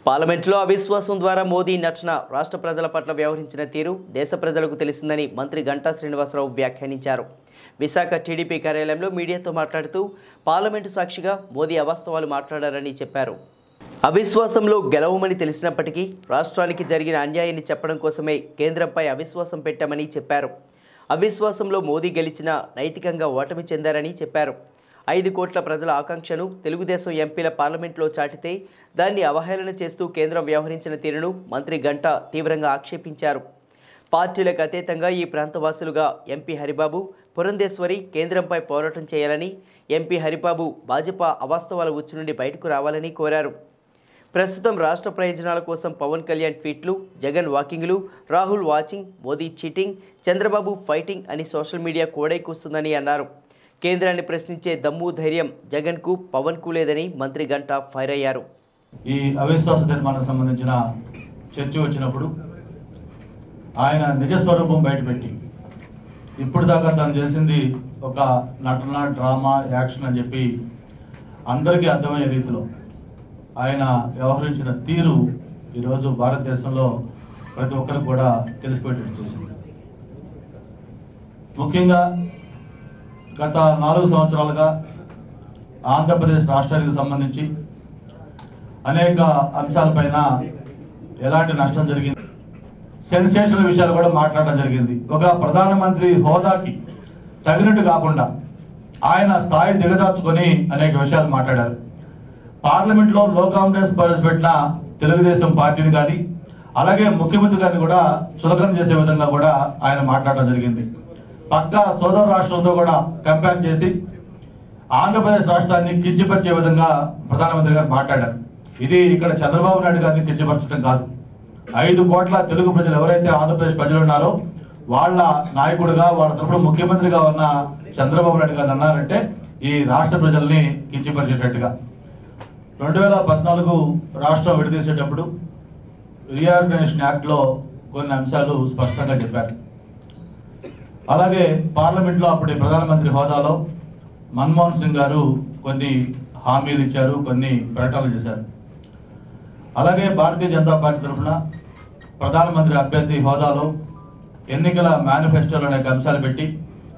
పార్లమెంట్లో అవిశ్వాసం ద్వారా మోదీ నటన రాష్ట్ర ప్రజల పట్ల వ్యవహరించిన తీరు దేశ ప్రజలకు తెలిసిందని మంత్రి గంటా శ్రీనివాసరావు వ్యాఖ్యానించారు విశాఖ టీడీపీ కార్యాలయంలో మీడియాతో మాట్లాడుతూ పార్లమెంటు సాక్షిగా మోదీ అవాస్తవాలు మాట్లాడారని చెప్పారు అవిశ్వాసంలో గెలవమని తెలిసినప్పటికీ రాష్ట్రానికి జరిగిన అన్యాయాన్ని చెప్పడం కోసమే కేంద్రంపై అవిశ్వాసం పెట్టామని చెప్పారు అవిశ్వాసంలో మోదీ గెలిచిన నైతికంగా ఓటమి చెందారని చెప్పారు ఐదు కోట్ల ప్రజల ఆకాంక్షను తెలుగుదేశం ఎంపీల పార్లమెంట్లో చాటితే దాన్ని అవహేళన చేస్తూ కేంద్రం వ్యవహరించిన తీరును మంత్రి గంటా తీవ్రంగా ఆక్షేపించారు పార్టీలకు అతీతంగా ఈ ప్రాంతవాసులుగా ఎంపీ హరిబాబు పురంధేశ్వరి కేంద్రంపై పోరాటం చేయాలని ఎంపీ హరిబాబు భాజపా అవాస్తవాల ఉచ్చు నుండి బయటకు రావాలని కోరారు ప్రస్తుతం రాష్ట్ర ప్రయోజనాల కోసం పవన్ కళ్యాణ్ ట్వీట్లు జగన్ వాకింగ్లు Rahul watching Modi cheating Chandrababu fighting అని సోషల్ మీడియా కోడై కూస్తుందని అన్నారు కేంద్రాన్ని ప్రశ్నించే దమ్ము ధైర్యం జగన్కు పవన్కు లేదని మంత్రి గంటా ఫైర్ అయ్యారు ఈ అవిశ్వాస తీర్మానానికి సంబంధించిన చర్చ వచ్చినప్పుడు ఆయన నిజ స్వరూపం బయటపెట్టి ఇప్పుడు దాకా తను చేసింది ఒక నటన డ్రామా యాక్షన్ అని చెప్పి అందరికీ అర్థమయ్యే రీతిలో ఆయన వ్యవహరించిన తీరు ఈరోజు భారతదేశంలో ప్రతి ఒక్కరికి కూడా తెలిసిపోయేటట్టు చేసింది ముఖ్యంగా గత నాలుగు సంవత్సరాలుగా ఆంధ్రప్రదేశ్ రాష్ట్రానికి సంబంధించి అనేక అంశాలపైన ఎలాంటి నష్టం జరిగింది సెన్సేషనల్ విషయాలు కూడా మాట్లాడడం జరిగింది ఒక ప్రధానమంత్రి హోదాకి తగినట్టు కాకుండా ఆయన స్థాయి దిగజార్చుకొని అనేక విషయాలు మాట్లాడారు పార్లమెంట్లో లో కాంగ్రెస్ ప్రవేశపెట్టిన తెలుగుదేశం పార్టీని కానీ అలాగే ముఖ్యమంత్రి గారిని కూడా చులకన చేసే విధంగా కూడా ఆయన మాట్లాడడం జరిగింది పక్క సోదర రాష్ట్రంతో కూడా కంపేర్ చేసి ఆంధ్రప్రదేశ్ రాష్ట్రాన్ని కించపరిచే విధంగా ప్రధానమంత్రి గారు మాట్లాడారు ఇది ఇక్కడ చంద్రబాబు నాయుడు గారిని కించపరచడం కాదు ఐదు కోట్ల తెలుగు ప్రజలు ఎవరైతే ఆంధ్రప్రదేశ్ ప్రజలు ఉన్నారో వాళ్ళ నాయకుడిగా వాళ్ళ తరఫున ముఖ్యమంత్రిగా ఉన్న చంద్రబాబు నాయుడు గారు అన్నారంటే ఈ రాష్ట్ర ప్రజల్ని కించపరిచేటట్టుగా రెండు వేల పద్నాలుగు రాష్ట్రం విడదీసేటప్పుడు రీఆర్గనైజేషన్ యాక్ట్లో కొన్ని అంశాలు స్పష్టంగా చెప్పారు అలాగే పార్లమెంట్లో అప్పటి ప్రధానమంత్రి హోదాలో మన్మోహన్ సింగ్ గారు కొన్ని హామీలు ఇచ్చారు కొన్ని ప్రకటనలు చేశారు అలాగే భారతీయ జనతా పార్టీ తరఫున ప్రధానమంత్రి అభ్యర్థి హోదాలో ఎన్నికల మేనిఫెస్టోలు అనేక అంశాలు పెట్టి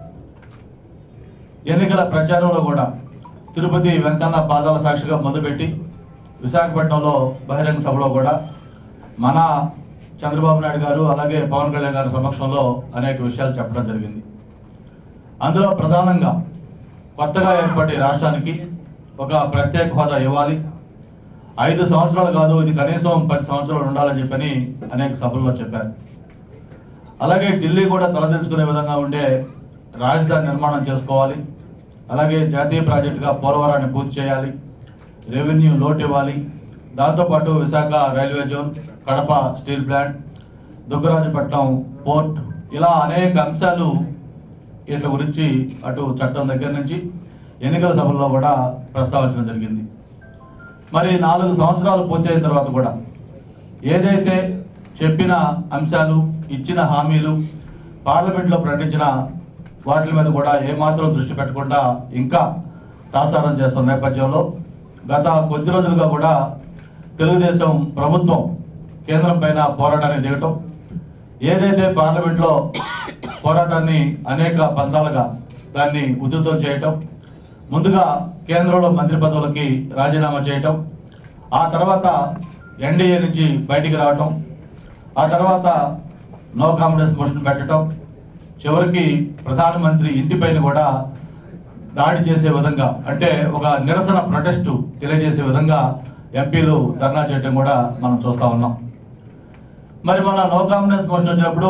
ఎన్నికల ప్రచారంలో కూడా తిరుపతి వెంకన్న పాదాల సాక్షిగా మొదలుపెట్టి విశాఖపట్నంలో బహిరంగ సభలో కూడా మన చంద్రబాబు నాయుడు గారు అలాగే పవన్ కళ్యాణ్ గారి సమక్షంలో అనేక విషయాలు చెప్పడం జరిగింది అందులో ప్రధానంగా కొత్తగా ఏర్పడే రాష్ట్రానికి ఒక ప్రత్యేక హోదా ఇవ్వాలి ఐదు సంవత్సరాలు కాదు ఇది కనీసం పది సంవత్సరాలు ఉండాలని చెప్పని అనేక సభల్లో చెప్పారు అలాగే ఢిల్లీ కూడా తలదించుకునే విధంగా ఉండే రాజధాని నిర్మాణం చేసుకోవాలి అలాగే జాతీయ ప్రాజెక్టుగా పోలవరాన్ని పూర్తి చేయాలి రెవెన్యూ లోటు ఇవ్వాలి దాంతోపాటు Visakha railway zone Kadapa steel plant Dugarajapatnam port ఇలా అనేక అంశాలు వీటి గురించి అటు చట్టం దగ్గర నుంచి ఎన్నికల సభల్లో కూడా ప్రస్తావించడం జరిగింది మరి నాలుగు సంవత్సరాలు పూర్తయిన తర్వాత కూడా ఏదైతే చెప్పిన అంశాలు ఇచ్చిన హామీలు పార్లమెంట్లో ప్రకటించిన వాటి మీద కూడా ఏమాత్రం దృష్టి పెట్టకుండా ఇంకా తాసారం చేస్తున్న నేపథ్యంలో గత కొద్ది రోజులుగా కూడా తెలుగుదేశం ప్రభుత్వం కేంద్రం పైన పోరాటానికి దిగటం ఏదైతే పార్లమెంట్లో పోరాటాన్ని అనేక పంతాలుగా దాన్ని ఉధృతం చేయటం ముందుగా కేంద్రంలో మంత్రి పదవులకి రాజీనామా చేయటం ఆ తర్వాత ఎన్డీఏ నుంచి బయటికి రావటం ఆ తర్వాత నో కాన్ఫిడెన్స్ మోషన్ పెట్టడం చివరికి ప్రధానమంత్రి ఇంటిపైన కూడా దాడి చేసే విధంగా అంటే ఒక నిరసన ప్రొటెస్ట్ తెలియజేసే విధంగా ఎంపీలు ధర్నా చేయడం కూడా మనం చూస్తా ఉన్నాం మరి మన నో కాన్ఫిడెన్స్ మోషన్ వచ్చినప్పుడు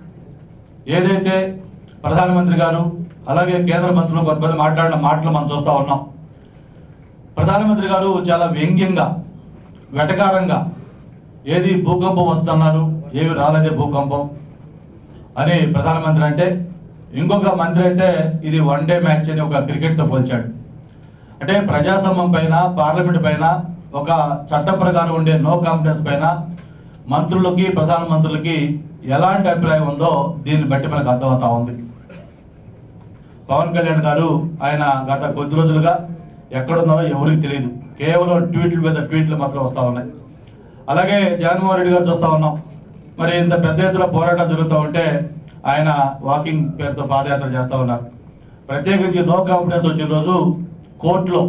ఏదైతే ప్రధానమంత్రి గారు అలాగే కేంద్ర మంత్రులు కొంతమంది మాట్లాడిన మాటలు మనం చూస్తా ఉన్నాం ప్రధానమంత్రి గారు చాలా వ్యంగ్యంగా వెటకారంగా ఏది భూకంపం వస్తున్నారు ఏవి రాలేదే భూకంపం అని ప్రధానమంత్రి అంటే ఇంకొక మంత్రి అయితే ఇది వన్ డే మ్యాచ్ అని ఒక క్రికెట్తో పోల్చాడు అంటే ప్రజాస్వామ్యం పైన పార్లమెంట్ పైన ఒక చట్టం ప్రకారం ఉండే నో కాన్ఫిడెన్స్ పైన మంత్రులకి ప్రధానమంత్రులకి ఎలాంటి అభిప్రాయం ఉందో దీన్ని బట్టి మనకు అర్థమవుతా ఉంది పవన్ కళ్యాణ్ గారు ఆయన గత కొద్ది రోజులుగా ఎక్కడున్నారో ఎవరికి తెలియదు కేవలం ట్వీట్ల మీద ట్వీట్లు మాత్రం వస్తా ఉన్నాయి అలాగే జగన్మోహన్ రెడ్డి గారు చూస్తా ఉన్నాం మరి ఇంత పెద్ద ఎత్తున పోరాటం జరుగుతూ ఉంటే ఆయన వాకింగ్ పేరుతో పాదయాత్ర చేస్తూ ఉన్నారు ప్రత్యేకించి నో కాన్ఫిడెన్స్ వచ్చిన రోజు కోర్టులో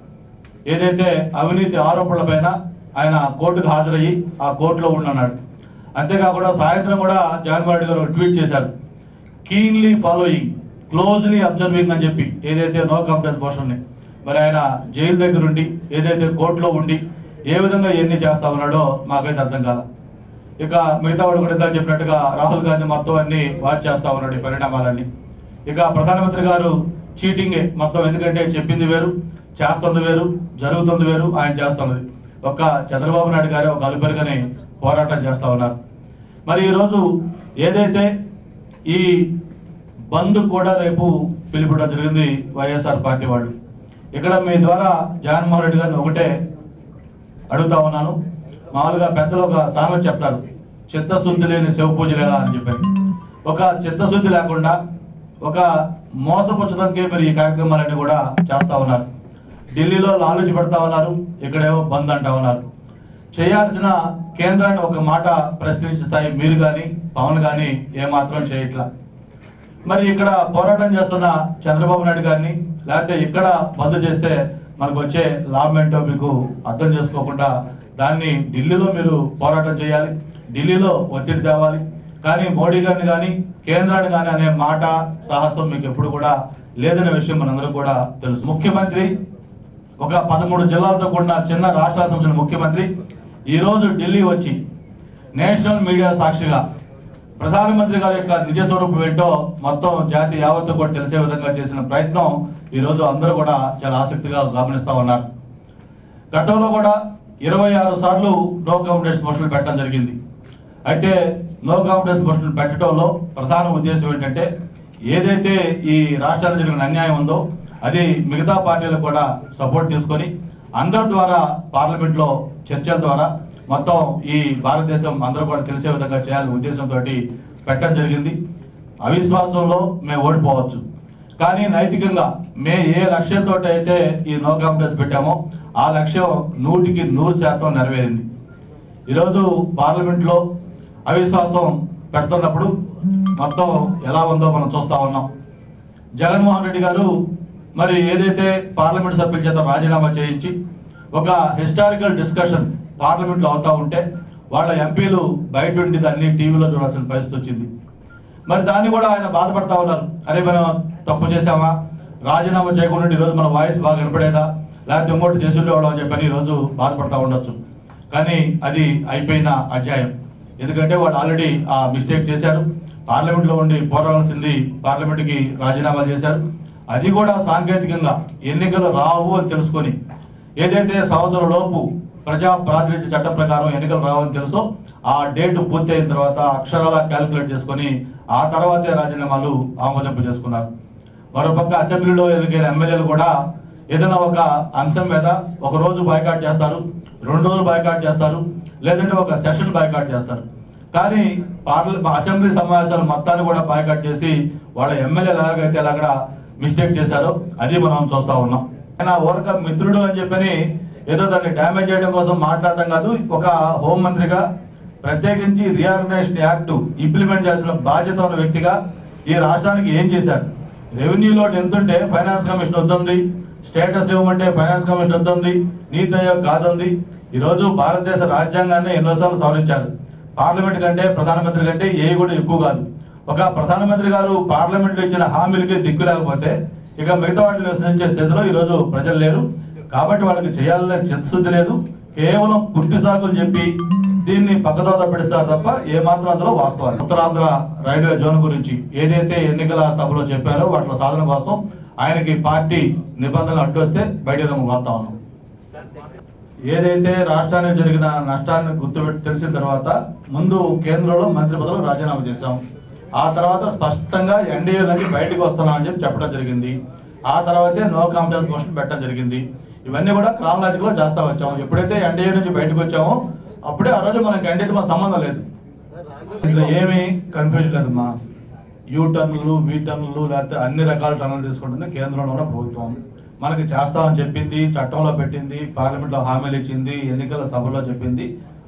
ఏదైతే అవినీతి ఆరోపణలపైన ఆయన కోర్టుకు హాజరయ్యి ఆ కోర్టులో ఉండన్నాడు అంతేకాకుండా సాయంత్రం కూడా జగన్మోహన్ రెడ్డి గారు ఒక ట్వీట్ చేశారు కీన్లీ ఫాలోయింగ్ క్లోజ్లీ అబ్జర్వింగ్ అని చెప్పి ఏదైతే నో కాన్ఫిడెన్స్ మోషన్ని మరి ఆయన జైలు దగ్గర ఉండి ఏదైతే కోర్టులో ఉండి ఏ విధంగా ఎన్ని చేస్తా ఉన్నాడో మాకైతే అర్థం కాల ఇక మిగతా వాడు కూడా ఇందాక చెప్పినట్టుగా రాహుల్ గాంధీ మొత్తం అన్ని వాచ్ చేస్తా ఉన్నాడు ఈ పరిణామాలన్నీ ఇక ప్రధానమంత్రి గారు చీటింగే మొత్తం ఎందుకంటే చెప్పింది వేరు చేస్తుంది వేరు జరుగుతుంది వేరు ఆయన చేస్తున్నది ఒక్క చంద్రబాబు నాయుడు గారు ఒక అలుపెరుగని పోరాటం చేస్తా ఉన్నారు మరి ఈరోజు ఏదైతే ఈ బంద్ కూడా రేపు పిలుపుడం జరిగింది వైఎస్ఆర్ పార్టీ వాళ్ళు ఇక్కడ మీ ద్వారా జగన్మోహన్ రెడ్డి గారిని ఒకటే అడుగుతా ఉన్నాను మామూలుగా పెద్దలు ఒక సామెత చెప్తారు చిత్తశుద్ధి లేని శివ పూజ లేదా అని చెప్పారు ఒక చిత్తశుద్ధి లేకుండా ఒక మోసపుచ్చడానికి మీరు ఈ కార్యక్రమాలన్నీ కూడా చేస్తా ఉన్నారు ఢిల్లీలో లాలూచి పెడతా ఉన్నారు ఇక్కడేమో బంద్ అంటా ఉన్నారు చేయాల్సిన కేంద్రాన్ని ఒక మాట ప్రశ్నించే స్థాయి మీరు కానీ పవన్ కానీ ఏమాత్రం చేయట్లా మరి ఇక్కడ పోరాటం చేస్తున్న చంద్రబాబు నాయుడు గారిని లేకపోతే ఇక్కడ బంద్ చేస్తే మనకు వచ్చే లాభం ఏంటో మీకు అర్థం చేసుకోకుండా దాన్ని ఢిల్లీలో మీరు పోరాటం చేయాలి ఢిల్లీలో ఒత్తిడి తేవాలి కానీ మోడీ గారిని కానీ కేంద్రాన్ని కానీ అనే మాట సాహసం మీకు ఎప్పుడు కూడా లేదనే విషయం మనందరం కూడా తెలుసు ముఖ్యమంత్రి ఒక పదమూడు జిల్లాలతో కూడిన చిన్న రాష్ట్రాలకు సంబంధించిన ముఖ్యమంత్రి ఈ రోజు ఢిల్లీ వచ్చి నేషనల్ మీడియా సాక్షిగా ప్రధానమంత్రి గారి యొక్క నిజ స్వరూపం ఏంటో మొత్తం జాతి యావత్తు కూడా తెలిసే విధంగా చేసిన ప్రయత్నం ఈ రోజు అందరూ కూడా చాలా ఆసక్తిగా గమనిస్తా ఉన్నారు గతంలో కూడా ఇరవై ఆరు సార్లు నో కాంపిటేషన్ పోస్టులు పెట్టడం జరిగింది అయితే నో కాంపిటేషన్ పోస్టులు పెట్టడంలో ప్రధాన ఉద్దేశం ఏంటంటే ఏదైతే ఈ రాష్ట్రానికి జరిగిన అన్యాయం ఉందో అది మిగతా పార్టీలకు కూడా సపోర్ట్ తీసుకొని అందరి ద్వారా పార్లమెంట్లో చర్చల ద్వారా మొత్తం ఈ భారతదేశం అందరూ కూడా తెలిసే విధంగా చేయాలనే ఉద్దేశంతో పెట్టడం జరిగింది అవిశ్వాసంలో మేము ఓడిపోవచ్చు కానీ నైతికంగా మే ఏ లక్ష్యంతో అయితే ఈ నో కాంపిటెన్స్ పెట్టామో ఆ లక్ష్యం నూటికి నూరు శాతం నెరవేరింది ఈరోజు పార్లమెంట్లో అవిశ్వాసం పెడుతున్నప్పుడు మొత్తం ఎలా ఉందో మనం చూస్తా ఉన్నాం జగన్మోహన్ రెడ్డి గారు మరి ఏదైతే పార్లమెంట్ సభ్యుల చేత రాజీనామా చేయించి ఒక హిస్టారికల్ డిస్కషన్ పార్లమెంట్లో అవుతా ఉంటే వాళ్ళ ఎంపీలు బయట ఉండి దాన్ని టీవీలో చూడాల్సిన పరిస్థితి వచ్చింది మరి దాన్ని కూడా ఆయన బాధపడతా ఉన్నారు అరే మనం తప్పు చేసామా రాజీనామా చేయకుండా ఉంటే ఈరోజు మన వాయిస్ బాగా వినపడేదా లేకపోతే ఇంకోటి చేసి ఉండేవాళ్ళం అని చెప్పని ఈరోజు బాధపడతా ఉండొచ్చు కానీ అది అయిపోయిన అధ్యాయం ఎందుకంటే వాళ్ళు ఆల్రెడీ ఆ మిస్టేక్ చేశారు పార్లమెంట్లో ఉండి పోరాడాల్సింది పార్లమెంట్కి రాజీనామా చేశారు అది కూడా సాంకేతికంగా ఎన్నికలు రావు అని తెలుసుకొని ఏదైతే సంవత్సరం లోపు ప్రజా ప్రాతినిధ్య చట్టం ప్రకారం ఎన్నికలు రావని తెలుసో ఆ డేట్ పూర్తయిన తర్వాత అక్షరాల క్యాలిక్యులేట్ చేసుకొని ఆ తర్వాతే రాజీనామాలు ఆమోదింపు చేసుకున్నారు మరోపక్క అసెంబ్లీలో ఎదిగిన ఎమ్మెల్యేలు కూడా ఏదైనా ఒక అంశం మీద ఒక రోజు బాయ్కాట్ చేస్తారు రెండు రోజులు బాయ్కాట్ చేస్తారు లేదంటే ఒక సెషన్ బాయ్కాట్ చేస్తారు కానీ పార్లమెంట్ అసెంబ్లీ సమావేశాలు మొత్తాన్ని కూడా బాయ్కాట్ చేసి వాళ్ళ ఎమ్మెల్యేలు ఎలాగైతే అక్కడ మిస్టేక్ చేశారో అది మనం చూస్తా ఉన్నాం ఆయన ఓరక మిత్రుడు అని చెప్పని ఏదో దాన్ని డ్యామేజ్ చేయడం కోసం మాట్లాడటం కాదు ఒక హోంమంత్రిగా ప్రత్యేకించి రీఆర్గనైజేషన్ యాక్ట్ ఇంప్లిమెంట్ చేసిన బాధ్యత ఉన్న వ్యక్తిగా ఈ రాష్ట్రానికి ఏం చేశారు రెవెన్యూ లోటు ఎంత ఉంటే ఫైనాన్స్ కమిషన్ వద్దుంది స్టేటస్ ఇవ్వమంటే ఫైనాన్స్ కమిషన్ వద్దుంది నీతి ఆయోగ్ కాదుంది ఈరోజు భారతదేశ రాజ్యాంగాన్ని ఎన్నోసార్లు సవరించారు పార్లమెంట్ కంటే ప్రధానమంత్రి కంటే ఏ కూడా ఎక్కువ కాదు ఒక ప్రధానమంత్రి గారు పార్లమెంట్లో ఇచ్చిన హామీలకి దిక్కు లేకపోతే ఇక మిగతా వాటిని విశ్వసించే స్థితిలో ఈరోజు ప్రజలు లేరు కాబట్టి వాళ్ళకి చేయాలనే చిత్తశుద్ధి లేదు కేవలం పుట్టి సాకులు చెప్పి దీన్ని పక్కదోత పెడుస్తారు తప్ప ఏ మాత్రం అందులో వాస్తవాలు ఉత్తరాంధ్ర రైల్వే జోన్ గురించి ఏదైతే ఎన్నికల సభలో చెప్పారో వాటి సాధన కోసం ఆయనకి పార్టీ నిబంధనలు అడ్డొస్తే బయట వార్తా ఉన్నాం ఏదైతే రాష్ట్రానికి జరిగిన నష్టాన్ని గుర్తుపెట్టి తెలిసిన తర్వాత ముందు కేంద్రంలో మంత్రి పదవులు రాజీనామా చేశాం ఆ తర్వాత స్పష్టంగా ఎన్డీఏ నుంచి బయటకు వస్తున్నామని చెప్పి చెప్పడం జరిగింది ఆ తర్వాతే నో కాంపిటెన్స్ మోషన్ పెట్టడం జరిగింది ఇవన్నీ కూడా క్రానలాజికల్ లో చేస్తా వచ్చాము ఎప్పుడైతే ఎన్డీఏ నుంచి బయటకు వచ్చామో అప్పుడే ఆ రోజు మనకి ఎన్డీఏతో మన సంబంధం లేదు ఇందులో ఏమీ కన్ఫ్యూజన్ లేదమ్మా యూ టర్న్లు వీ టర్న్లు లేకపోతే అన్ని రకాల టర్న్లు తీసుకుంటుంది కేంద్రంలో ఉన్న ప్రభుత్వం మనకి చేస్తామని చెప్పింది చట్టంలో పెట్టింది పార్లమెంట్లో హామీలు ఇచ్చింది ఎన్నికల సభలో చెప్పింది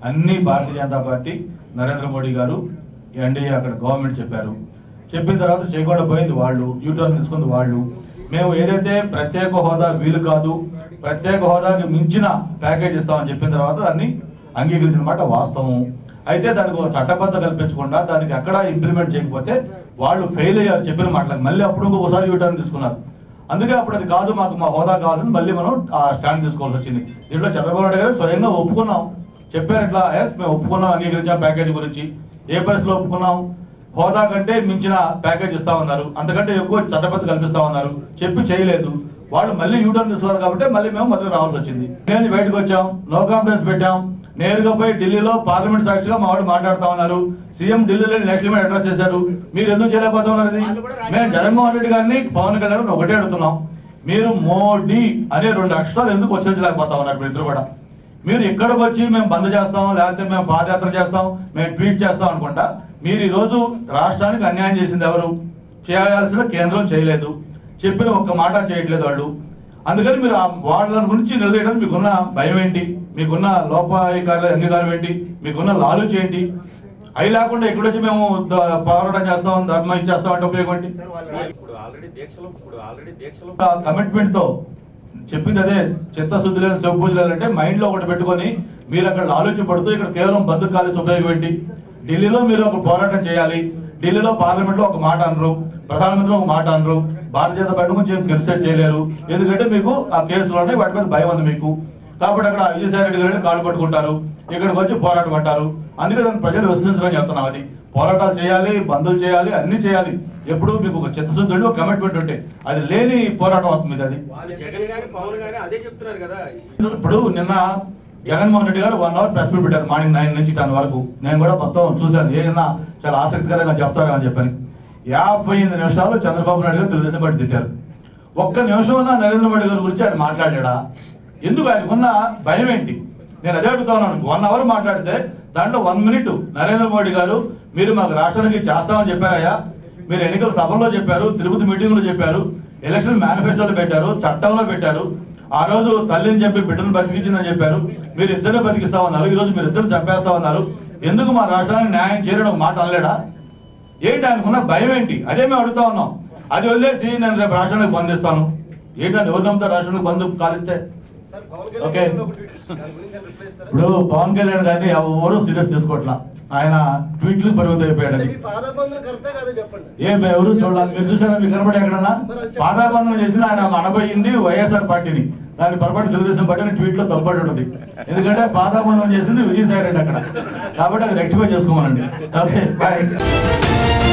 అన్ని భారతీయ జనతా పార్టీ నరేంద్ర మోడీ గారు ఎన్డీఏ అక్కడ గవర్నమెంట్ చెప్పారు చెప్పిన తర్వాత చేయకుండా పోయింది వాళ్ళు యూటర్న్ తీసుకుంది వాళ్ళు మేము ఏదైతే ప్రత్యేక హోదా వీలు కాదు ప్రత్యేక హోదాకి మించిన ప్యాకేజ్ ఇస్తామని చెప్పిన తర్వాత దాన్ని అంగీకరించిన మాట వాస్తవం అయితే దానికి ఒక చట్టబద్ధ కల్పించకుండా దానికి ఎక్కడ ఇంప్లిమెంట్ చేయకపోతే వాళ్ళు ఫెయిల్ అయ్యారు చెప్పిన మాటలకు మళ్ళీ అప్పుడు ఇంకొకసారి యూటర్న్ తీసుకున్నారు అందుకే అప్పుడు అది కాదు మాకు మా హోదా కావాల్సింది మళ్ళీ మనం ఆ స్టాండ్ తీసుకోవాల్సి వచ్చింది దీంట్లో చంద్రబాబు నాయుడు గారు స్వయంగా ఒప్పుకున్నాం చెప్పారు ఇట్లా ఎస్ మేము ఒప్పుకున్నాం అంగీకరించాం ప్యాకేజ్ గురించి ఏ పరిస్థితిలో ఒప్పుకున్నాం హోదా కంటే మించిన ప్యాకేజ్ ఇస్తా ఉన్నారు అంతకంటే ఎక్కువ చట్టబద్ధ కల్పిస్తా ఉన్నారు చెప్పి చేయలేదు వాళ్ళు మళ్ళీ యూటర్న్ తీసుకున్నారు కాబట్టి మళ్ళీ మేము మొదలు రావాల్సి వచ్చింది నేను బయటకు వచ్చాం నో కాన్ఫిడెన్స్ పెట్టాం నేరుగా పోయి ఢిల్లీలో పార్లమెంట్ సాక్షిగా మా వాడు మాట్లాడుతా ఉన్నారు సీఎం ఢిల్లీలో నేషనల్ మీడియా అడ్రస్ చేశారు మీరు ఎందుకు చేయలేకపోతా ఉన్నారు ఇది మేము జగన్మోహన్ రెడ్డి గారిని పవన్ కళ్యాణ్ గారిని ఒకటే అడుగుతున్నాం మీరు మోడీ అనే రెండు అక్షరాలు ఎందుకు ఉచ్చరించలేకపోతా ఉన్నారు మీరు ఇద్దరు కూడా మీరు ఇక్కడికి వచ్చి మేము బంద్ చేస్తాం లేకపోతే మేము పాదయాత్ర చేస్తాం మేము ట్వీట్ చేస్తాం అనుకుంటా మీరు ఈ రోజు రాష్ట్రానికి అన్యాయం చేసింది ఎవరు చేయాల్సిన కేంద్రం చేయలేదు చెప్పిన ఒక్క మాట చేయట్లేదు వాళ్ళు అందుకని మీరు ఆ వాళ్ళ గురించి నిలదీయడానికి మీకున్న భయం ఏంటి మీకున్న లోపాయికార అంగీకారం ఏంటి మీకున్న లాలుచి ఏంటి అవి లేకుండా ఎక్కడొచ్చి మేము ద- పోరాటం చేస్తాం ధర్మం ఇచ్చేస్తాం అంటే ఉపయోగం ఏంటి ఇప్పుడు ఆల్రెడీ దీక్షలు ఇప్పుడు ఆల్రెడీ దీక్షలు కమిట్మెంట్ తో చెప్పింది అదే చిత్తశుద్ధి లేని శివపూజ లేదంటే మైండ్ లో ఒకటి పెట్టుకొని మీరు అక్కడ ఆలోచపడుతూ ఇక్కడ కేవలం బంధు కాలేసి ఉపయోగం ఏంటి ఢిల్లీలో మీరు ఒక పోరాటం చేయాలి ఢిల్లీలో పార్లమెంట్ లో ఒక మాట అనరు ప్రధానమంత్రి ఒక మాట అనరు భారతీయ జనతా పార్టీ గురించి ఏం క్రిటిసైజ్ చేయలేరు ఎందుకంటే మీకు ఆ కేసులు ఉన్నాయి వాటి మీద భయం ఉంది మీకు కాబట్టి అక్కడ విజయసాయి రెడ్డి గారిని కాళ్ళు పట్టుకుంటారు ఇక్కడికి వచ్చి పోరాటం పట్టారు అందుకే దాన్ని ప్రజలు విశ్వసించడం చెప్తున్నాం అది పోరాటాలు చేయాలి బంధులు చేయాలి అన్ని చేయాలి ఎప్పుడు మీకు ఒక చిత్తశుద్ధి ఉండి, ఒక కమిట్మెంట్ ఉంటే అది లేని పోరాటం అవుతుంది అది వాళ్ళు జగన్ గాని పవన్ గాని అదే చెప్తున్నారు కదా ఇప్పుడు నిన్న జగన్మోహన్ రెడ్డి గారు వన్ అవర్ ప్రెస్ మీట్ పెట్టారు మార్నింగ్ నైన్ నుంచి టెన్ వరకు నేను కూడా మొత్తం చూశాను ఏదైనా చాలా ఆసక్తికరంగా చెప్తారు అని చెప్పని యాభై ఎనిమిది నిమిషాలు చంద్రబాబు నాయుడు గారు తెలుగుదేశం పార్టీ తిట్టారు ఒక్క నిమిషం ఉన్న నరేంద్ర మోడీ గారి గురించి ఆయన మాట్లాడాడా ఎందుకు ఆయనకున్న భయం ఏంటి నేను అదే అడుగుతా ఉన్నాను వన్ అవర్ మాట్లాడితే దాంట్లో వన్ మినిట్ నరేంద్ర మోడీ గారు మీరు మాకు రాష్ట్రానికి చేస్తామని చెప్పారయ్యా మీరు ఎన్నికల సభలో చెప్పారు తిరుపతి మీటింగ్లో చెప్పారు ఎలక్షన్ మేనిఫెస్టోలో పెట్టారు చట్టంలో పెట్టారు ఆ రోజు తల్లిని చెప్పి బిడ్డను బతికించిందని చెప్పారు మీరు ఇద్దరిని బతికిస్తామన్నారు ఈ రోజు మీరు ఇద్దరు చంపేస్తామన్నారు ఎందుకు మా రాష్ట్రానికి న్యాయం చేయడం ఒక మాట అనలేడా ఏంటి ఆయనకున్న భయం ఏంటి అదే మేము అడుగుతా ఉన్నాం అది వదిలేసి నేను రేపు రాష్ట్రానికి బంధిస్తాను ఏంటని ఎవరు నమ్ముతారు రాష్ట్రానికి బంధు కాలిస్తే సార్ పవన్ ఓకే. కళ్యాణ్ గారు ఒక ట్వీట్ దాని గురించి ఆయన రిప్లై ఇస్తారా? ఇప్పుడు పవన్ కళ్యాణ్ గారిని ఎవరు సీరియస్ తీసుకోవట్లా ఆయన ట్వీట్లు పరిమితం అయిపోయాడు అది మీ పాదబంధన కరెక్టే కాదో చెప్పండి ఏ మే- ఎవరు చూడాలి మీరు చూసారా మీకు కనబడి ఎక్కడన్నా పాదాబంధనం చేసిన ఆయన అనబోయింది వైఎస్ఆర్ పార్టీని దాని పొరపాటు తెలుగుదేశం పార్టీని ట్వీట్ లో తొలబడి ఉంటుంది ఎందుకంటే పాదాబంధనం చేసింది విజయసాయి రెడ్డి అక్కడ కాబట్టి అది రెక్టిఫై చేసుకోమనండి ఓకే బాయ్